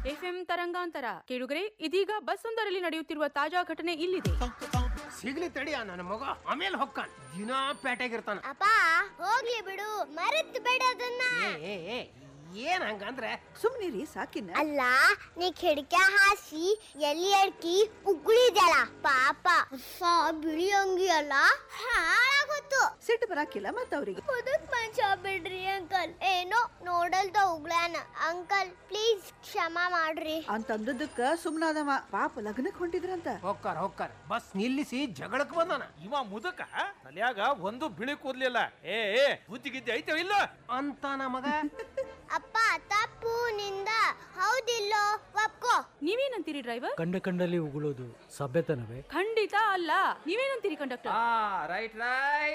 FM ತರಂಗಾಂತರ ಕೇಳುಗರೆ ಇದೀಗ ಬಸ್ ಒಂದರಲ್ಲಿ ನಡೆಯುತ್ತಿರುವ ತಾಜಾ ಘಟನೆ ಇಲ್ಲಿದೆ ಸಿಗ್ಲಿ ತಡಿಯ ನನ್ನ ಮಗ ಆಮೇಲೆ ಹೊಕ್ಕಾನ ದಿನಾ ಪೇಟೆಗಿರ್ತಾನ ಅಪ್ಪ ಹೋಗ್ಲಿ ಬಿಡು ಮರೆತು ಬೇಡ ಅದನ್ನ ಏ ಏ ಏ ಏನ್ ಹಂಗಂದ್ರೆ ಸುಮ್ನಿರಿ ಸಾಕಿನ ಅಲ್ಲ ನೀ ಕಿಡಿಕ ಹಾಸಿ ಎಲ್ಲಿ ಅಡ್ಕಿ ಉಗುಳಿದ್ಯಲ್ಲ ಪಾಪ ಹೊಸ ಬಿಳಿ ಅಂಗಿ ಅಲ್ಲ ಹಾಳಾಗೋತು ಸಿಟ್ಟು ಬರಾಕಿಲ್ಲ ಮತ್ತ ಅವ್ರಿಗೆ ಮುದುಕ್ ಮನುಷ್ಯ ಬಿಡ್ರಿ ಅಂಕಲ್ ಏನೋ ನೋಡಲ್ದ ಉಗ್ಳಾನ ಅಂಕಲ್ ಪ್ಲೀಸ್ ಕ್ಷಮ ಮಾಡ್ರಿ ಅಂತಂದದಕ್ಕ ಸುಮ್ನಾದವ ಪಾಪ ಲಗ್ನಕ್ ಹೊಂಟಿದ್ರಂತ ಹೊಕ್ಕಾರ ಹೊಕ್ಕಾರ ಬಸ್ ನಿಲ್ಲಿಸಿ ಜಗಳಕ್ ಬಂದಾನ ಇವ ಮುದಕ ತಲ್ಯಾಗ ಒಂದು ಬಿಳಿ ಕೂದ್ಲಿಲ್ಲ ಏ ಏ ಬುದ್ಧಿ ಗಿದ್ದಿ ಐತೆ ಇಲ್ಲ ಅಂತ ಮಗ ಅಪ್ಪ ತಪ್ಪು ನಿಂದ ಹೌದಿಲ್ಲೋ ಒಪ್ಕೋ ನೀವೇನಂತೀರಿ ಡ್ರೈವರ್ ಕಂಡ ಕಂಡಲ್ಲಿ ಉಗುಳೋದು ಸಭ್ಯತನವೇ ಖಂಡಿತ ಅಲ್ಲ ನೀವೇನಂತೀರಿ ಕಂಡಕ್ಟರ್ ರೈಟ್ ರೈಟ್